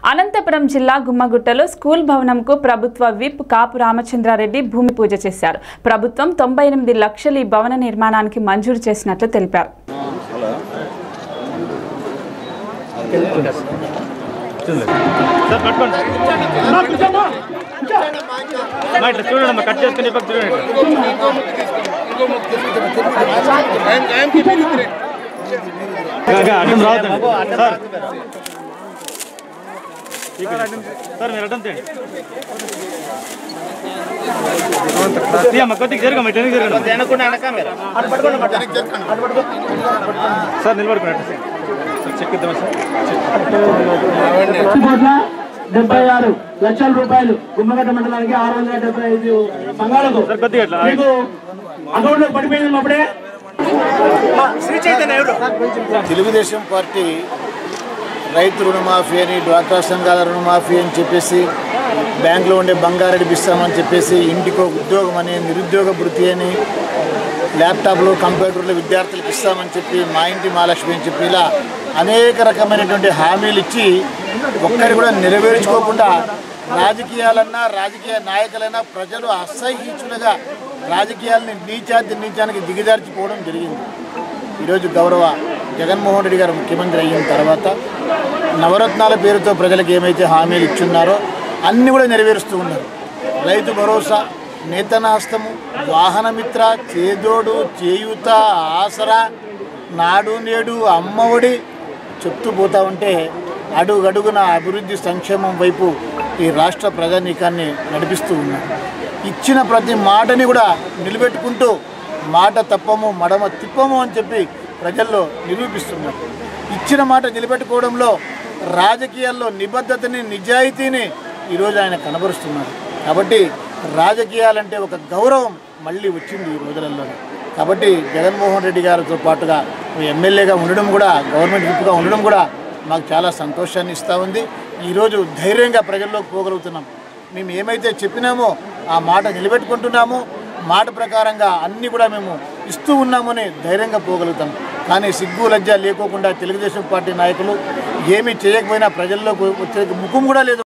అనంతపురం జిల్లా గుమ్మగుట్టలో స్కూల్ భవనంకు ప్రభుత్వ విప్ కాపు రామచంద్రారెడ్డి భూమి పూజ చేశారు ప్రభుత్వం తొంభై ఎనిమిది లక్షలు ఈ భవన నిర్మాణానికి మంజూరు చేసినట్లు తెలిపారు సార్ పట్టుకోండి అమ్మా, ఇట్లా చూడండి అమ్మా కట్ చేసుకుని ఈ పక్క చూడండి గా, గా, అడ్డం రావద్దండి సార్ ఇక్కడ. సార్ మీరు అడ్డం తీయండి తీయమ్మా కొద్దిగా జరగమ్మా ఇటు జరగండి సార్ నిలబడుకున్నట్టు సార్ చెక్కిద్దామా సార్ కోట్ల డెబ్బై ఆరు లక్షల రూపాయలు గుమ్మగడ్డ మండలానికి ఆరు వందల డెబ్బై ఐదు సంఘాలకు సార్ కొద్దిగా ఇట్లా మీకు అకౌంట్ లో పడిపోయింది అప్పుడే తెలుగుదేశం పార్టీ రైతు రుణమాఫీ అని డ్వాక్రా సంఘాల రుణమాఫీ అని చెప్పేసి బ్యాంకులో ఉండే బంగారెడ్డి ఇస్తామని చెప్పేసి ఇంటికో ఉద్యోగం అని నిరుద్యోగ భృతి అని ల్యాప్టాప్లు కంప్యూటర్లు విద్యార్థులకు ఇస్తామని చెప్పి మా ఇంటి మహాలక్ష్మి అని చెప్పి ఇలా అనేక రకమైనటువంటి హామీలు ఇచ్చి ఒక్కరి కూడా నెరవేర్చుకోకుండా రాజకీయాలన్నా రాజకీయ నాయకులైనా ప్రజలు అసహ్యించులుగా రాజకీయాలని నీచాతి నీచానికి దిగజార్చిపోవడం జరిగింది ఈరోజు గౌరవ జగన్మోహన్ రెడ్డి గారు ముఖ్యమంత్రి అయిన తర్వాత నవరత్నాల పేరుతో ప్రజలకు ఏమైతే హామీలు ఇచ్చున్నారో అన్నీ కూడా నెరవేరుస్తూ ఉన్నారు రైతు భరోసా నేతనాస్తము వాహనమిత్ర చేదోడు చేయూత ఆసరా నాడు నేడు అమ్మఒడి చెప్తూ పోతా ఉంటే అడుగడుగున అభివృద్ధి సంక్షేమం వైపు ఈ రాష్ట్ర ప్రజానీకాన్ని నడిపిస్తూ ఉన్నారు ఇచ్చిన ప్రతి మాటని కూడా నిలబెట్టుకుంటూ మాట తప్పము మడమ తిప్పము అని చెప్పి ప్రజల్లో నిరూపిస్తున్నారు ఇచ్చిన మాట నిలబెట్టుకోవడంలో రాజకీయాల్లో నిబద్ధతని నిజాయితీని ఈరోజు ఆయన కనబరుస్తున్నారు కాబట్టి రాజకీయాలంటే ఒక గౌరవం మళ్ళీ వచ్చింది ఈ రోజులలో కాబట్టి జగన్మోహన్ రెడ్డి గారితో పాటుగా ఓ ఎమ్మెల్యేగా ఉండడం కూడా గవర్నమెంట్ విప్గా ఉండడం కూడా మాకు చాలా సంతోషాన్ని ఇస్తూ ఉంది ఈరోజు ధైర్యంగా ప్రజల్లోకి పోగలుగుతున్నాం మేము ఏమైతే చెప్పినామో ఆ మాట నిలబెట్టుకుంటున్నామో మాట ప్రకారంగా అన్నీ కూడా మేము ఇస్తూ ఉన్నామని ధైర్యంగా పోగలుగుతాం కానీ సిగ్గు లజ్జ లేకోకుండా తెలుగుదేశం పార్టీ నాయకులు ఏమీ చేయకపోయినా ప్రజల్లోకి వచ్చే ముఖం కూడా లేదు